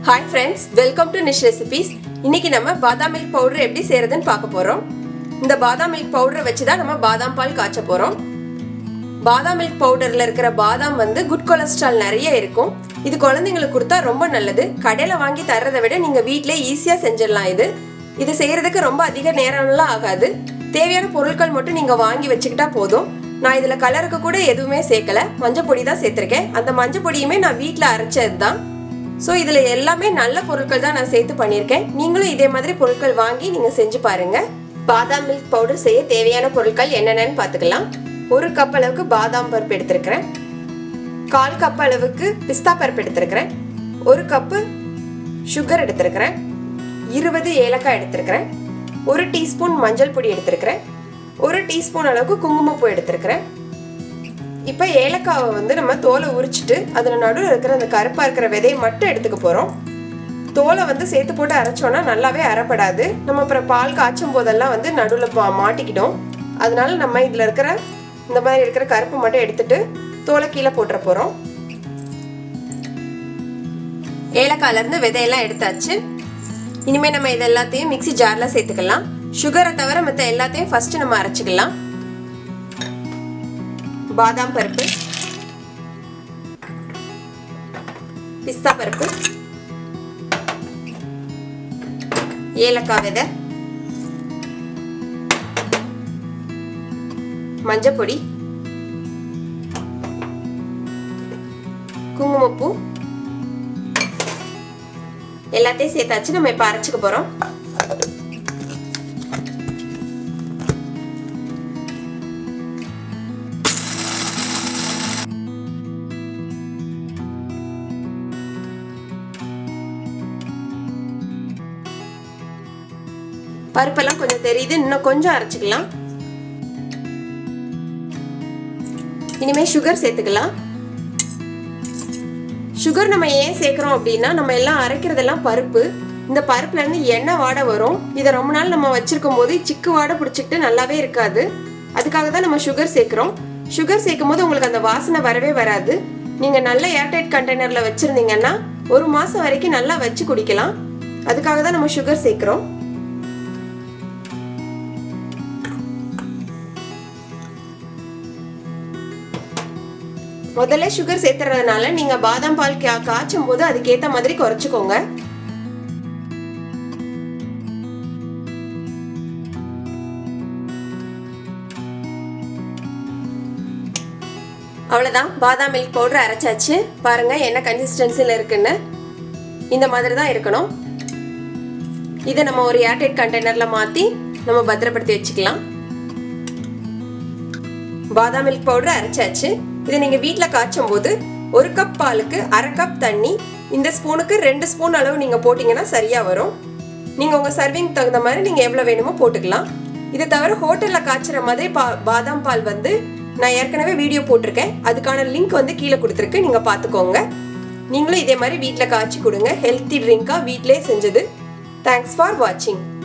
hi friends welcome to Nish recipes இன்னைக்கு நம்ம பாதாம் மில்க் பவுடர் எப்படி செய்யறதுன்னு பார்க்க போறோம் இந்த பாதாம் மில்க் பவுடரை வச்சு தான் நம்ம பாதாம் பால் காய்ச்ச போறோம் பாதாம் மில்க் பவுடர்ல இருக்கிற பாதாம் வந்து குட் கொலஸ்ட்ரால் நிறைய இருக்கும் இது குழந்தைங்களுக்கு கொடுத்தா ரொம்ப நல்லது கடையில வாங்கி தர்றதை விட நீங்க வீட்டிலே ஈஸியா செஞ்சிடலாம் இது இது செய்யறதுக்கு ரொம்ப அதிக நேரம்லாம் ஆகாது தேவையான பொருட்கள் மட்டும் நீங்க வாங்கி வச்சுக்கிட்டா போதும் நான் இதுல கலருக்கு கூட எதுவுமே சேர்க்கல மஞ்சள் பொடி தான் சேர்த்திருக்கேன் அந்த மஞ்சள் பொடியுமே நான் வீட்டில் அரைச்சது தான் ஸோ இதில் எல்லாமே நல்ல பொருட்கள் தான் நான் சேர்த்து பண்ணியிருக்கேன் நீங்களும் இதே மாதிரி பொருட்கள் வாங்கி நீங்கள் செஞ்சு பாருங்க பாதாம் மில்க் பவுடர் செய்ய தேவையான பொருட்கள் என்னென்னு பார்த்துக்கலாம் ஒரு கப் அளவுக்கு பாதாம் பருப்பு எடுத்திருக்கிறேன் கால் கப் அளவுக்கு பிஸ்தா பருப்பு எடுத்திருக்கிறேன் ஒரு கப்பு சுகர் எடுத்திருக்கிறேன் இருபது ஏலக்காய் எடுத்திருக்கிறேன் ஒரு டீஸ்பூன் மஞ்சள் பொடி எடுத்திருக்கிறேன் ஒரு டீஸ்பூன் அளவுக்கு குங்குமப்பூ எடுத்திருக்கிறேன் இப்போ ஏலக்காவை வந்து நம்ம தோலை உரிச்சிட்டு அதில் நடுவில் இருக்கிற அந்த கருப்பாக இருக்கிற விதையை மட்டும் எடுத்துக்க போகிறோம் தோலை வந்து சேர்த்து போட்டு அரைச்சோன்னா நல்லாவே அரைப்படாது நம்ம அப்புறம் பால் காய்ச்சும் போதெல்லாம் வந்து நடுவில் மா மாட்டிக்கிடும் அதனால நம்ம இதில் இருக்கிற இந்த மாதிரி இருக்கிற கருப்பு மட்டும் எடுத்துட்டு தோலை கீழே போட்டுற போகிறோம் ஏலக்காயிலேருந்து விதையெல்லாம் எடுத்தாச்சு இனிமேல் நம்ம இது எல்லாத்தையும் மிக்சி ஜாரில் சேர்த்துக்கலாம் சுகரை தவிர மற்ற எல்லாத்தையும் ஃபஸ்ட்டு நம்ம அரைச்சிக்கலாம் பாதாம் பருப்பு பிஸ்தா பருப்பு ஏலக்காய் விதை மஞ்சப்பொடி குங்குமப்பூ எல்லாத்தையும் சேர்த்தாச்சு நம்ம இப்போ அரைச்சிக்க போகிறோம் பருப்பெல்லாம் கொஞ்சம் தெரியுது இன்னும் கொஞ்சம் அரைச்சிக்கலாம் இனிமே சுகர் சேர்த்துக்கலாம் சுகர் நம்ம ஏன் சேர்க்குறோம் அப்படின்னா நம்ம எல்லாம் அரைக்கிறதெல்லாம் பருப்பு இந்த பருப்புல இருந்து எண்ணெய் வாடை வரும் இதை ரொம்ப நாள் நம்ம வச்சிருக்கும் போது சிக்கு வாடை பிடிச்சிக்கிட்டு நல்லாவே இருக்காது அதுக்காக தான் நம்ம சுகர் சேர்க்குறோம் சுகர் சேர்க்கும் போது உங்களுக்கு அந்த வாசனை வரவே வராது நீங்கள் நல்ல ஏர்டைட் கண்டெய்னரில் வச்சுருந்தீங்கன்னா ஒரு மாதம் வரைக்கும் நல்லா வச்சு குடிக்கலாம் அதுக்காக தான் நம்ம சுகர் சேர்க்குறோம் முதல்ல சுகர் சேர்த்துறதுனால நீங்க பாதாம் பால் கா காய்ச்சும் போது அதுக்கேத்த மாதிரி குறைச்சிக்கோங்க அவ்வளோதான் பாதாம் மில்க் பவுடர் அரைச்சாச்சு பாருங்க என்ன கன்சிஸ்டன்சியில் இருக்குன்னு இந்த மாதிரி தான் இருக்கணும் இதை நம்ம ஒரு ஏர்டைட் கண்டெய்னரில் மாற்றி நம்ம பத்திரப்படுத்தி வச்சுக்கலாம் பாதாம் மில்க் பவுடர் அரைச்சாச்சு இதை நீங்கள் வீட்டில் காய்ச்சும் போது ஒரு கப் பாலுக்கு அரை கப் தண்ணி இந்த ஸ்பூனுக்கு ரெண்டு ஸ்பூன் அளவு நீங்கள் போட்டிங்கன்னா சரியாக வரும் நீங்கள் உங்கள் சர்விங் தகுந்த மாதிரி நீங்கள் எவ்வளோ வேணுமோ போட்டுக்கலாம் இதை தவிர ஹோட்டலில் காய்ச்சுற மாதிரி பா பாதாம் பால் வந்து நான் ஏற்கனவே வீடியோ போட்டிருக்கேன் அதுக்கான லிங்க் வந்து கீழே கொடுத்துருக்கு நீங்கள் பார்த்துக்கோங்க நீங்களும் இதே மாதிரி வீட்டில் காய்ச்சி கொடுங்க ஹெல்த்தி ட்ரிங்காக வீட்டிலே செஞ்சது தேங்க்ஸ் ஃபார் வாட்சிங்